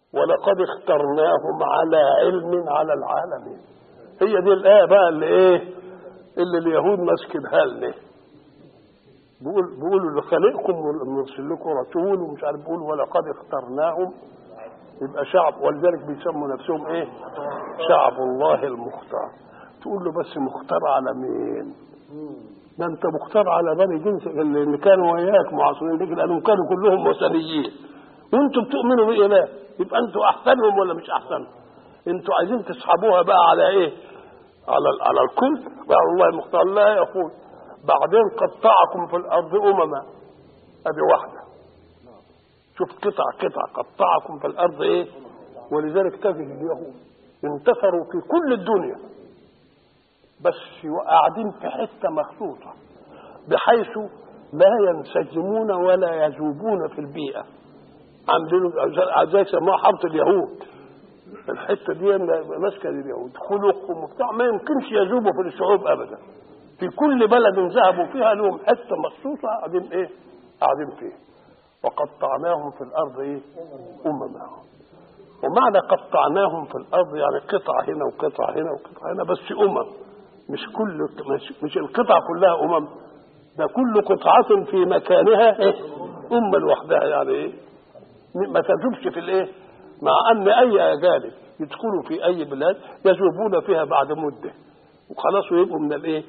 ولقد اخترناهم على علم على العالمين هي دي الآية بقى اللي إيه اللي اليهود ماسكينها لنا بيقول بيقولوا اللي خلقكم ونرسل لكم رسول ومش عارف بيقول ولقد اخترناهم يبقى شعب ولذلك بيسموا نفسهم ايه؟ شعب الله المختار تقول له بس مختار على مين؟ ده انت مختار على بني جنس اللي كانوا وياك معاصرين لك لانهم كانوا كلهم وثنيين وانتم بتؤمنوا باله يبقى انتوا احسنهم ولا مش احسنهم؟ انتوا عايزين تسحبوها بقى على ايه؟ على على الكل بقى الله المختار لا يقول بعدين قطعكم في الارض امما ادي واحده شوف قطع قطع قطعكم في الارض ايه ولذلك تجد اليهود انتصروا في كل الدنيا بس قاعدين في حته مخصوصه بحيث لا ينسجمون ولا يذوبون في البيئه عندهم زي سموها حاره اليهود الحته دي ماسكه اليهود خلقهم وبتاع ما يمكنش يذوبوا في الشعوب ابدا في كل بلد ذهبوا فيها لهم حته مخصوصه قاعدين ايه؟ قاعدين فيها وقطعناهم في الارض ايه؟ امما ومعنى قطعناهم في الارض يعني قطعه هنا وقطعه هنا وقطعه هنا بس امم مش كل مش, مش القطع كلها امم ده كل قطعه في مكانها ايه؟ امه لوحدها يعني ايه؟ ما تذوبش في الايه؟ مع ان اي اجانب يدخلوا في اي بلاد يذوبون فيها بعد مده وخلاص ويبقوا من الايه؟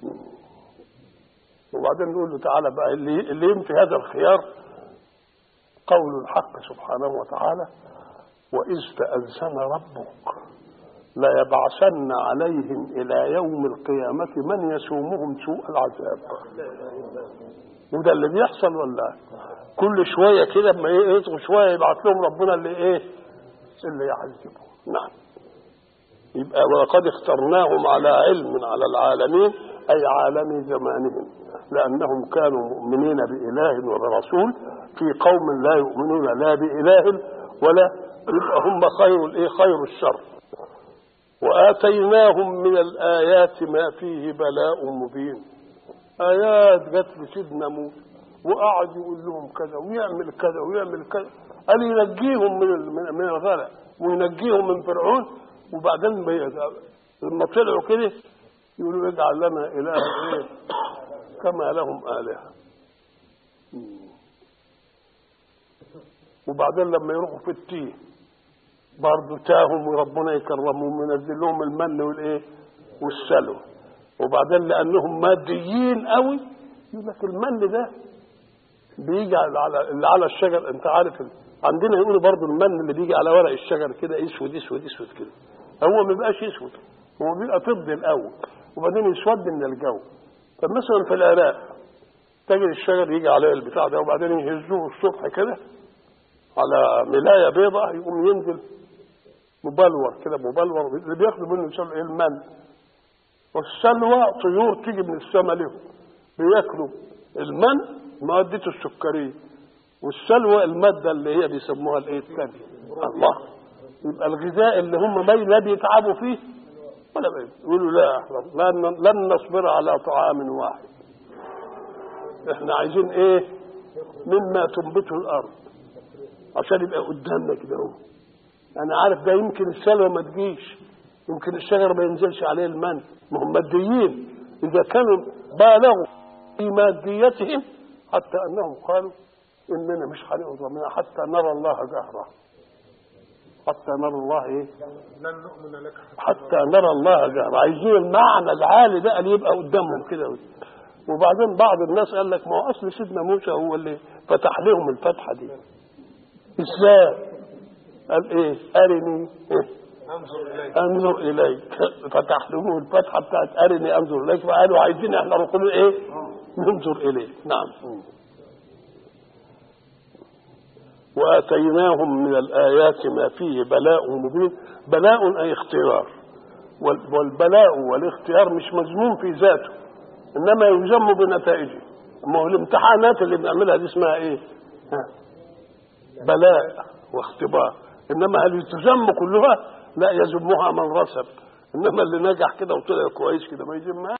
وبعدين نقول له تعالى بقى اللي اللي ينفي هذا الخيار قول الحق سبحانه وتعالى وإذ تأذن ربك ليبعثن عليهم إلى يوم القيامة من يسومهم سوء العذاب وده اللي بيحصل ولا كل شوية كده ما يطغوا شوية يبعث لهم ربنا اللي إيه اللي يعذبهم نعم يبقى ولقد اخترناهم على علم على العالمين أي عالم زمانهم لأنهم كانوا مؤمنين بإله وبرسول في قوم لا يؤمنون لا بإله ولا يبقى هم خير الإيه خير الشر وآتيناهم من الآيات ما فيه بلاء مبين آيات جت لسيدنا موسى وقعد يقول لهم كذا ويعمل كذا ويعمل كذا قال ينجيهم من من الغرق وينجيهم من فرعون وبعدين لما طلعوا كده يقولوا اجعل لنا إله إيه كما لهم آلهة وبعدين لما يروحوا في التيه برضه تاهم وربنا يكرمهم وينزل لهم المن والايه والسلوى وبعدين لانهم ماديين قوي يقول لك المن ده بيجي على اللي على الشجر انت عارف عندنا يقولوا برضه المن اللي بيجي على ورق الشجر كده اسود اسود اسود كده هو ما بيبقاش اسود هو بيبقى طب الاول وبعدين يسود من الجو فمثلا في العراق تجد الشجر يجي عليه البتاع ده وبعدين يهزوه الصبح كده على ملايه بيضاء يقوم ينزل مبلور كده مبلور اللي بياخدوا منه يسمى ايه المن والسلوى طيور تيجي من السماء لهم بياكلوا المن مادته السكريه والسلوى الماده اللي هي بيسموها الايه الثانيه الله يبقى الغذاء اللي هم لا بيتعبوا فيه ولا بيت. يقولوا لا احنا لن, لن نصبر على طعام واحد احنا عايزين ايه مما تنبته الارض عشان يبقى قدامنا كده اهو انا عارف ده يمكن السلوى ما تجيش يمكن الشجر ما ينزلش عليه المن ما هم ماديين اذا كانوا بالغوا في ماديتهم حتى انهم قالوا اننا مش هنقدر منها حتى نرى الله جهره حتى نرى الله ايه لن نؤمن لك حتى نرى الله جهره عايزين المعنى العالي ده اللي يبقى قدامهم كده وبعدين بعض الناس قال لك ما هو اصل سيدنا موسى هو اللي فتح لهم الفتحه دي ازاي قال ايه ارني إيه؟ انظر اليك انظر اليك فتح لهم الفتحه بتاعت ارني انظر اليك فقالوا عايزين احنا نقول ايه ننظر اليك نعم واتيناهم من الايات ما فيه بلاء مبين بلاء اي اختيار وال- والبلاء والاختيار مش مذموم في ذاته انما يذم بنتائجه ما هو الامتحانات اللي بنعملها دي اسمها ايه ها؟ بلاء واختبار انما هل تذم كلها لا يذمها من رسب انما اللي نجح كده وطلع كويس كده ما يذمها